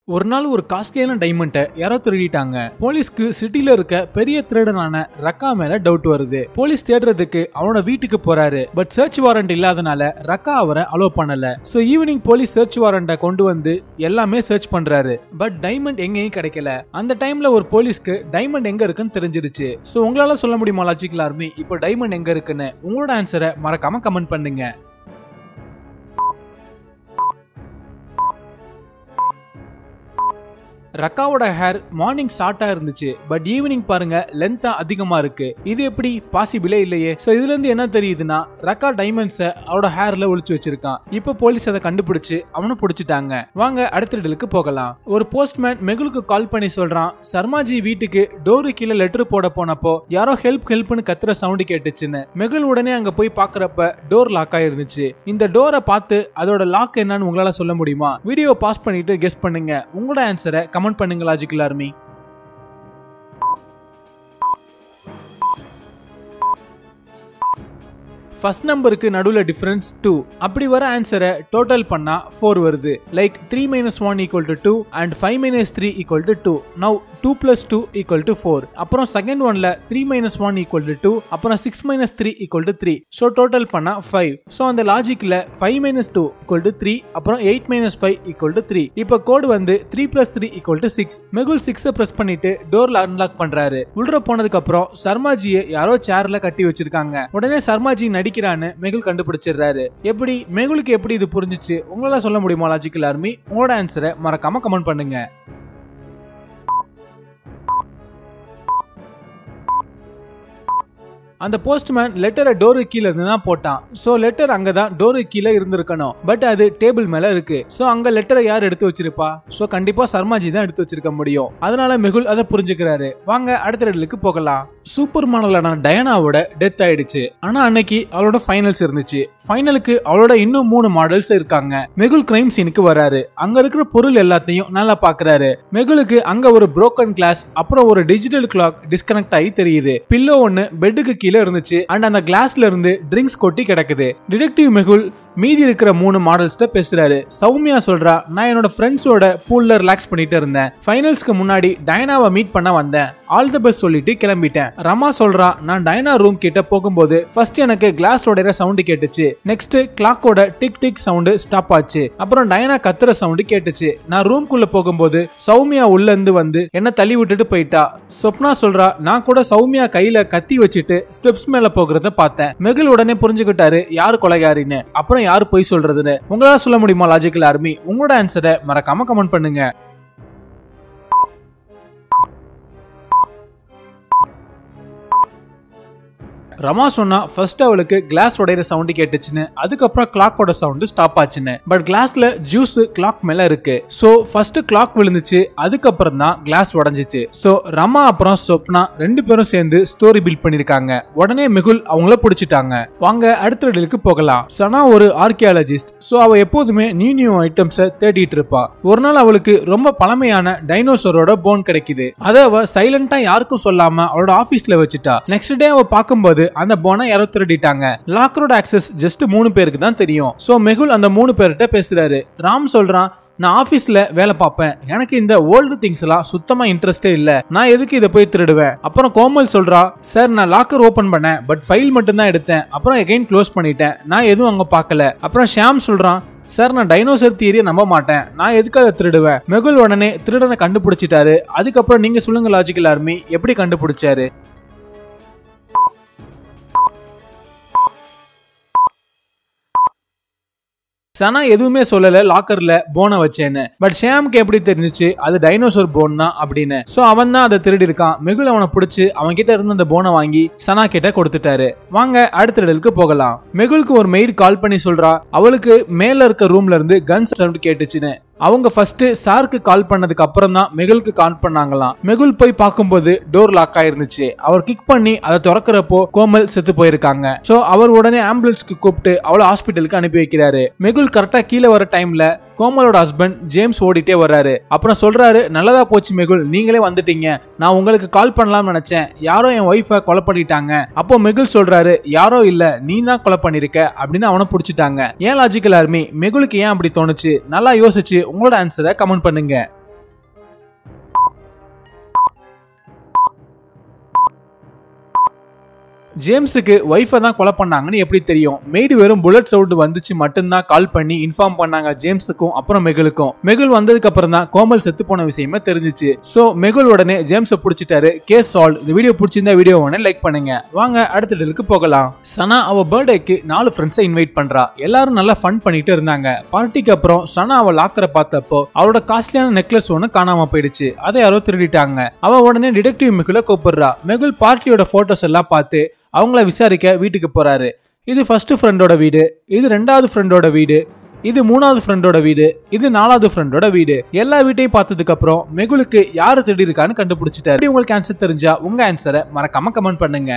ஒரு நாள் ஒரு காஸ்ட்லியான டைமண்டை யாரோ திருடிட்டாங்க போலீஸ்க்கு சிட்டில இருக்க பெரிய திருடனான ரக்கா மேல டவுட் வருது போலீஸ் தேடுறதுக்கு அவனோட வீட்டுக்கு போறாரு பட் சர்ச் வாரண்ட் இல்லாதனால ரக்கா அவரை அலோ பண்ணல சோ ஈவினிங் போலீஸ் சர்ச் வாரண்ட்டை கொண்டு வந்து எல்லாமே சர்ச் பண்றாரு பட் டைமண்ட் எங்கேயும் கிடைக்கல அந்த டைம்ல ஒரு போலீஸ்க்கு டைமண்ட் எங்க இருக்குன்னு தெரிஞ்சிருச்சு சோ உங்களால சொல்ல முடியுமா லாஜிக்கல் ஆர்மி இப்போ டைமண்ட் எங்க இருக்குன்னு உங்களோட ஆன்சரை மறக்காம கமெண்ட் பண்ணுங்க ரக்காவோட ஹேர் மார்னிங் ஷார்ட்டா இருந்துச்சு பட் ஈவினிங் பாருங்க லென்த்தா அதிகமா இருக்கு இது எப்படி பாசிபிளே இல்லையே சோ இதுல இருந்து என்ன தெரியுதுன்னா ரக்கா டைமண்ட்ஸை அவரோட ஹேர்ல ஒளிச்சு வச்சிருக்கான் இப்போ போலீஸ் அதை கண்டுபிடிச்சு அவனை பிடிச்சிட்டாங்க வாங்க அடுத்த டீலுக்கு போகலாம் ஒரு போஸ்ட்மேன் மெகுலுக்கு கால் பண்ணி சொல்றான் சர்மாஜி வீட்டுக்கு டோரு கீழே லெட்டர் போட போனப்போ யாரோ ஹெல்ப் ஹெல்ப்னு கத்துற சவுண்ட் கேட்டுச்சுன்னு மெகுல் உடனே அங்க போய் பாக்குறப்ப டோர் லாக் ஆயிருந்துச்சு இந்த டோரை பார்த்து அதோட லாக் என்னன்னு உங்களால சொல்ல முடியுமா வீடியோ பாஸ் பண்ணிட்டு கெஸ் பண்ணுங்க உங்களோட ஆன்சரை கமெண்ட் பண்ணுங்க லாஜிக்கல் ஆர்மி ஃபர்ஸ்ட் நம்பருக்கு நடுவில் டிஃபரன்ஸ் டூ அப்படி வர ஆன்சரை டோட்டல் பண்ணா ஃபோர் வருது like three minus one equal to two and five minus three equal to two now two plus two equal to four அப்புறம் செகண்ட் ஒன்ல three minus one equal to two அப்புறம் six minus three equal to three so total பண்ணா five so அந்த லாஜிக்கில் five minus two equal to three அப்புறம் eight minus five equal to three இப்போ code வந்து three plus three equal to six Mehul சிக்ஸை press பண்ணிட்டு டோர்ல unlock பண்றாரு உள்ள போனதுக்கு அப்புறம் சர்மாஜியை யாரோ சேர்ல கட்டி வச்சிருக்காங்க உடனே சர்மாஜி நடிக்கிறான்னு மெகுல் கண்டுபிடிச்சிடுறாரு எப்படி மெகுலுக்கு எப்படி இது புரிஞ்சுச்சு உங்களால சொல்ல முடியுமா லாஜிக்கல் ஆர்மி உங்களோட ஆன்சரை மறக்காம கமெண்ட் பண்ணுங்க அந்த போஸ்ட்மேன் லெட்டரை டோரு கீழே இருந்து தான் போட்டான் சோ லெட்டர் அங்க தான் டோரு கீழே இருந்திருக்கணும் பட் அது டேபிள் மேல இருக்கு சோ அங்க லெட்டரை யார் எடுத்து வச்சிருப்பா சோ கண்டிப்பா சர்மாஜி தான் எடுத்து வச்சிருக்க முடியும் அதனால மெகுல் அதை புரிஞ்சுக்கிறாரு வாங்க அடுத்த ரெடலுக்கு போகலாம் சூப்பர் மாடலான டயனாவோட டெத் ஆயிடுச்சு ஆனா அன்னைக்கு அவளோட ஃபைனல்ஸ் இருந்துச்சு ஃபைனலுக்கு அவளோட இன்னும் மூணு மாடல்ஸ் இருக்காங்க மெகுல் கிரைம் சீனுக்கு வராரு அங்க இருக்கிற பொருள் எல்லாத்தையும் நல்லா பாக்குறாரு மெகுலுக்கு அங்க ஒரு புரோக்கன் கிளாஸ் அப்புறம் ஒரு டிஜிட்டல் கிளாக் டிஸ்கனெக்ட் ஆகி தெரியுது பில்லோ ஒன்னு பெட்டுக்கு கீழே இருந்துச்சு அண்ட் அந்த கிளாஸ்ல இருந்து ட்ரிங்க்ஸ் கொட்டி கிடக்குது டிடெக்டிவ் மெகுல் மீதி இருக்கிற மூணு மாடல்ஸ்ட பேசுறாரு சௌமியா சொல்றா நான் என்னோட ஃப்ரெண்ட்ஸோட பூல்ல ரிலாக்ஸ் பண்ணிட்டு இருந்தேன் ஃபைனல்ஸ்க்கு முன்னாடி டயனாவை மீட் பண்ண வந்தேன் ஆல் தி பெஸ்ட் சொல்லிட்டு கிளம்பிட்டேன் ரமா சொல்றா நான் டயனா ரூம் கிட்ட போகும்போது ஃபர்ஸ்ட் எனக்கு கிளாஸ் உடையிற சவுண்ட் கேட்டுச்சு நெக்ஸ்ட் கிளாக்கோட டிக் டிக் சவுண்ட் ஸ்டாப் ஆச்சு அப்புறம் டயனா கத்துற சவுண்ட் கேட்டுச்சு நான் ரூம்குள்ள போகும்போது சௌமியா உள்ள இருந்து வந்து என்ன தள்ளி விட்டுட்டு போயிட்டா சொப்னா சொல்றா நான் கூட சௌமியா கையில கத்தி வச்சுட்டு ஸ்டெப்ஸ் மேல போகிறத பார்த்தேன் மெகுல் உடனே புரிஞ்சுக்கிட்டாரு யாரு கொலைகாரின்னு அப்புறம் யாரு போய் சொல்றதுன்னு உங்களால சொல்ல முடியுமா லாஜிக்கல் ஆர்மி உங்களோட ஆன்சரை மறக்காம கமெண்ட் பண்ணுங்க ரமா சொன்னா ஃபர்ஸ்ட் அவளுக்கு கிளாஸ் உடையிற சவுண்ட் கேட்டுச்சுன்னு அதுக்கப்புறம் கிளாக்கோட சவுண்ட் ஸ்டாப் ஆச்சுன்னு பட் கிளாஸ்ல ஜூஸ் கிளாக் மேல இருக்கு சோ ஃபர்ஸ்ட் கிளாக் விழுந்துச்சு அதுக்கப்புறம் தான் கிளாஸ் உடஞ்சிச்சு சோ ரமா அப்புறம் சொப்னா ரெண்டு பேரும் சேர்ந்து ஸ்டோரி பில்ட் பண்ணிருக்காங்க உடனே மெகுல் அவங்கள பிடிச்சிட்டாங்க வாங்க அடுத்த இடத்துக்கு போகலாம் சனா ஒரு ஆர்கியாலஜிஸ்ட் சோ அவ எப்போதுமே நியூ நியூ ஐட்டம்ஸை தேடிட்டு இருப்பா ஒரு நாள் அவளுக்கு ரொம்ப பழமையான டைனோசரோட போன் கிடைக்குது அதை அவ சைலண்டா யாருக்கும் சொல்லாம அவளோட ஆபீஸ்ல வச்சுட்டா நெக்ஸ்ட் டே அவ பார்க்கும்போது அந்த போனை யாரோ திருடிட்டாங்க லாக்கரோட ஆக்சஸ் ஜஸ்ட் மூணு பேருக்கு தான் தெரியும் சோ மெகுல் அந்த மூணு பேர்கிட்ட பேசுறாரு ராம் சொல்றான் நான் ஆபீஸ்ல வேலை பார்ப்பேன் எனக்கு இந்த ஓல்டு திங்ஸ் எல்லாம் சுத்தமா இன்ட்ரெஸ்டே இல்ல நான் எதுக்கு இதை போய் திருடுவேன் அப்புறம் கோமல் சொல்றா சார் நான் லாக்கர் ஓபன் பண்ணேன் பட் ஃபைல் மட்டும் தான் எடுத்தேன் அப்புறம் எகைன் க்ளோஸ் பண்ணிட்டேன் நான் எதுவும் அங்க பார்க்கல அப்புறம் ஷியாம் சொல்றான் சார் நான் டைனோசர் தியரியை நம்ப மாட்டேன் நான் எதுக்கு அதை திருடுவேன் மெகுல் உடனே திருடனை கண்டுபிடிச்சிட்டாரு அதுக்கப்புறம் நீங்க சொல்லுங்க லாஜிக்கல் ஆர்மி எப்படி கண்டுபிடிச்சாரு சனா எதுவுமே சொல்லல லாக்கர்ல போனை வச்சேன்னு பட் ஷியாமுக்கு எப்படி தெரிஞ்சுச்சு அது டைனோசர் போன் தான் அப்படின்னு சோ அவன் தான் அதை திருடி இருக்கான் மெகுல் அவனை பிடிச்சு அவன் கிட்ட இருந்து அந்த போனை வாங்கி சனா கிட்ட கொடுத்துட்டாரு வாங்க அடுத்த இடத்துக்கு போகலாம் மெகுலுக்கு ஒரு மெய்டு கால் பண்ணி சொல்றா அவளுக்கு மேல இருக்க ரூம்ல இருந்து கன் சவுண்ட் கேட்டுச்சுன்னு அவங்க ஃபர்ஸ்ட் சாருக்கு கால் பண்ணதுக்கு அப்புறம் தான் மெகுலுக்கு கால் பண்ணாங்களாம் மெகுல் போய் பார்க்கும்போது டோர் லாக் ஆயிருந்துச்சு அவர் கிக் பண்ணி அதை திறக்கிறப்போ கோமல் செத்து போயிருக்காங்க சோ அவர் உடனே ஆம்புலன்ஸ்க்கு கூப்பிட்டு அவளை ஹாஸ்பிட்டலுக்கு அனுப்பி வைக்கிறாரு மெகுல் கரெக்டா கீழே வர டைம்ல கோமலோட ஹஸ்பண்ட் ஜேம்ஸ் ஓடிட்டே வர்றாரு அப்புறம் சொல்றாரு நல்லதா போச்சு மெகுல் நீங்களே வந்துட்டீங்க நான் உங்களுக்கு கால் பண்ணலாம்னு நினைச்சேன் யாரோ என் ஒய்ஃபை கொலை பண்ணிட்டாங்க அப்போ மெகுல் சொல்றாரு யாரோ இல்ல நீ தான் கொலை பண்ணிருக்க அப்படின்னு அவனை பிடிச்சிட்டாங்க ஏன் லாஜிக்கல் ஆர்மி மெகுலுக்கு ஏன் அப்படி தோணுச்சு நல்லா யோசிச்சு உங்களோட ஆன்சரை கமெண்ட் பண்ணுங்க ஜேம்ஸுக்கு ஒய்ஃபை தான் கொலை பண்ணாங்கன்னு எப்படி தெரியும் மெய்டு வெறும் புல்லட் சவுண்ட் வந்துச்சு மட்டும்தான் கால் பண்ணி இன்ஃபார்ம் பண்ணாங்க ஜேம்ஸுக்கும் அப்புறம் மெகுலுக்கும் மெகுல் வந்ததுக்கு அப்புறம் தான் கோமல் செத்து போன விஷயமே தெரிஞ்சுச்சு சோ மெகுல் உடனே ஜேம்ஸை பிடிச்சிட்டாரு கேஸ் சால்வ் இந்த வீடியோ பிடிச்சிருந்தா வீடியோ உடனே லைக் பண்ணுங்க வாங்க அடுத்த டெலுக்கு போகலாம் சனா அவ பர்த்டேக்கு நாலு ஃப்ரெண்ட்ஸை இன்வைட் பண்றா எல்லாரும் நல்லா ஃபன் பண்ணிட்டு இருந்தாங்க பார்ட்டிக்கு அப்புறம் சனா அவ லாக்கரை பார்த்தப்போ அவளோட காஸ்ட்லியான நெக்லஸ் ஒன்று காணாம போயிடுச்சு அதை யாரோ திருடிட்டாங்க அவ உடனே டிடெக்டிவ் மெகுல கூப்பிடுறா மெகுல் பார்ட்டியோட போட்டோஸ் எல்லாம் பார்த்து அவங்கள விசாரிக்க வீட்டுக்கு போறாரு இது ஃபர்ஸ்ட் ஃப்ரெண்டோட வீடு இது ரெண்டாவது ஃப்ரெண்டோட வீடு இது மூணாவது ஃப்ரெண்டோட வீடு இது நாலாவது ஃப்ரெண்டோட வீடு எல்லா வீட்டையும் பார்த்ததுக்கு அப்புறம் மெகுலுக்கு யாரு திருடி இருக்கான்னு கண்டுபிடிச்சிட்டாரு இப்படி உங்களுக்கு ஆன்சர் தெரிஞ்சா உங்க ஆன்சரை மறக்காம கமெண்ட் பண்ணுங்க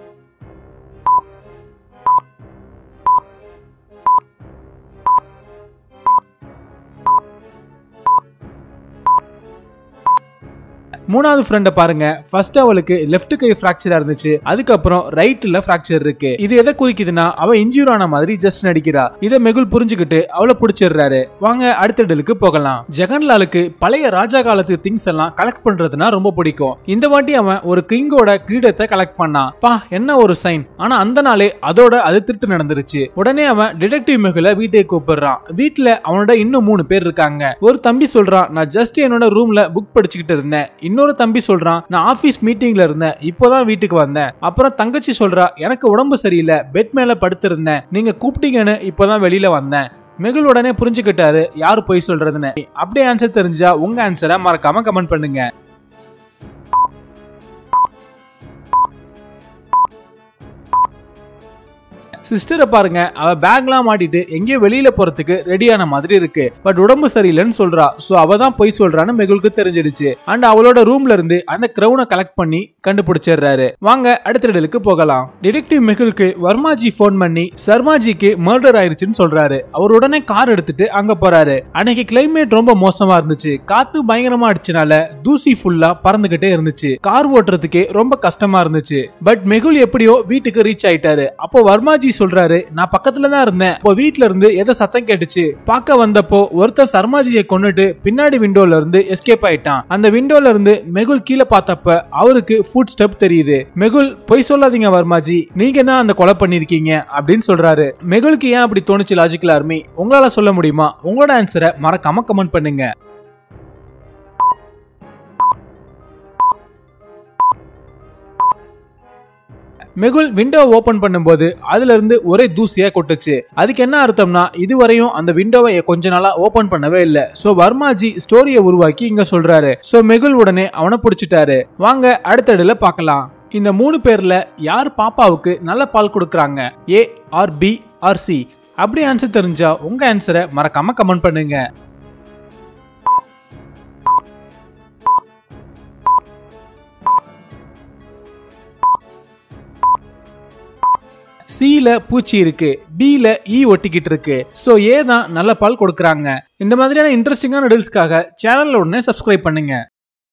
மூணாவது ஃப்ரெண்டை பாருங்க ஃபர்ஸ்ட் அவளுக்கு லெஃப்ட் கை ஃபிராக்சரா இருந்துச்சு அதுக்கப்புறம் ரைட்ல ஃபிராக்சர் இருக்கு இது எதை குறிக்குதுன்னா அவ இன்ஜூர் ஆன மாதிரி ஜஸ்ட் நடிக்கிறா இதை மெகுல் புரிஞ்சுக்கிட்டு அவளை பிடிச்சிடுறாரு வாங்க அடுத்த டெலுக்கு போகலாம் ஜெகன்லாலுக்கு பழைய ராஜா காலத்து திங்ஸ் எல்லாம் கலெக்ட் பண்றதுனா ரொம்ப பிடிக்கும் இந்த வாட்டி அவன் ஒரு கிங்கோட கிரீடத்தை கலெக்ட் பண்ணான் பா என்ன ஒரு சைன் ஆனா அந்த நாளே அதோட அது திருட்டு நடந்துருச்சு உடனே அவன் டிடெக்டிவ் மெகுல வீட்டுக்கு கூப்பிடுறான் வீட்டுல அவனோட இன்னும் மூணு பேர் இருக்காங்க ஒரு தம்பி சொல்றான் நான் ஜஸ்ட் என்னோட ரூம்ல புக் படிச்சுக்கிட்டு இருந்தேன் இன்னொரு தம்பி சொல்றான் நான் ஆபீஸ் மீட்டிங்ல இருந்தேன் இப்போதான் வீட்டுக்கு வந்தேன் அப்புறம் தங்கச்சி சொல்றா எனக்கு உடம்பு சரியில்லை பெட் மேல படுத்திருந்தேன் நீங்க கூப்பிட்டீங்கன்னு இப்போதான் வெளியில வந்தேன் மெகுல் உடனே புரிஞ்சுக்கிட்டாரு யாரு போய் சொல்றதுன்னு அப்படியே ஆன்சர் தெரிஞ்சா உங்க ஆன்சரை மறக்காம கமெண்ட் பண்ணுங்க சிஸ்டரை பாருங்க அவ பேக்லாம் மாட்டிட்டு எங்கேயோ வெளியில போறதுக்கு ரெடியான மாதிரி இருக்கு பட் உடம்பு சரியில்லைன்னு சொல்றா சோ அவ தான் போய் சொல்றான்னு மெகுலுக்கு தெரிஞ்சிடுச்சு அண்ட் அவளோட ரூம்ல இருந்து அந்த கிரௌனை கலெக்ட் பண்ணி கண்டுபிடிச்சிடுறாரு வாங்க அடுத்த டெலுக்கு போகலாம் டிடெக்டிவ் மெகுலுக்கு வர்மாஜி ஃபோன் பண்ணி சர்மாஜிக்கு மர்டர் ஆயிருச்சுன்னு சொல்றாரு அவர் உடனே கார் எடுத்துட்டு அங்க போறாரு அன்னைக்கு கிளைமேட் ரொம்ப மோசமா இருந்துச்சு காத்து பயங்கரமா அடிச்சனால தூசி ஃபுல்லா பறந்துகிட்டே இருந்துச்சு கார் ஓட்டுறதுக்கே ரொம்ப கஷ்டமா இருந்துச்சு பட் மெகுல் எப்படியோ வீட்டுக்கு ரீச் ஆயிட்டாரு அப்போ வர்மாஜி சொல்றாரு நான் பக்கத்துல தான் இருந்தேன் இப்போ வீட்ல இருந்து ஏதோ சத்தம் கேட்டுச்சு பார்க்க வந்தப்போ ஒருத்தர் சர்மாஜியை கொன்னுட்டு பின்னாடி விண்டோல இருந்து எஸ்கேப் ஆயிட்டான் அந்த விண்டோல இருந்து மெகுல் கீழே பார்த்தப்ப அவருக்கு ஃபுட் ஸ்டெப் தெரியுது மெகுல் பொய் சொல்லாதீங்க வர்மாஜி நீங்க தான் அந்த கொலை பண்ணிருக்கீங்க அப்படின்னு சொல்றாரு மெகுலுக்கு ஏன் அப்படி தோணுச்சு லாஜிக்கல் ஆர்மி உங்களால சொல்ல முடியுமா உங்களோட ஆன்சரை மறக்காம கமெண்ட் பண்ணுங்க மெகுல் விண்டோ ஓபன் பண்ணும்போது அதுல இருந்து ஒரே தூசியா கொட்டுச்சு அதுக்கு என்ன அர்த்தம்னா இதுவரையும் அந்த விண்டோவை கொஞ்ச நாளா ஓபன் பண்ணவே இல்ல சோ வர்மாஜி ஸ்டோரியை உருவாக்கி இங்க சொல்றாரு சோ மெகுல் உடனே அவனை பிடிச்சிட்டாரு வாங்க அடுத்த இடையில பார்க்கலாம் இந்த மூணு பேர்ல யார் பாப்பாவுக்கு நல்ல பால் கொடுக்கறாங்க A or B or C அப்படி ஆன்சர் தெரிஞ்சா உங்க ஆன்சரை மறக்காம கமெண்ட் பண்ணுங்க சில பூச்சி இருக்கு பில ஈ ஒட்டிக்கிட்டு இருக்கு சோ ஏ தான் நல்ல பால் கொடுக்கறாங்க இந்த மாதிரியான இன்ட்ரெஸ்டிங்கான டீல்ஸ்க்காக சேனல்ல உடனே சப்ஸ்கிரைப் பண்ணுங்க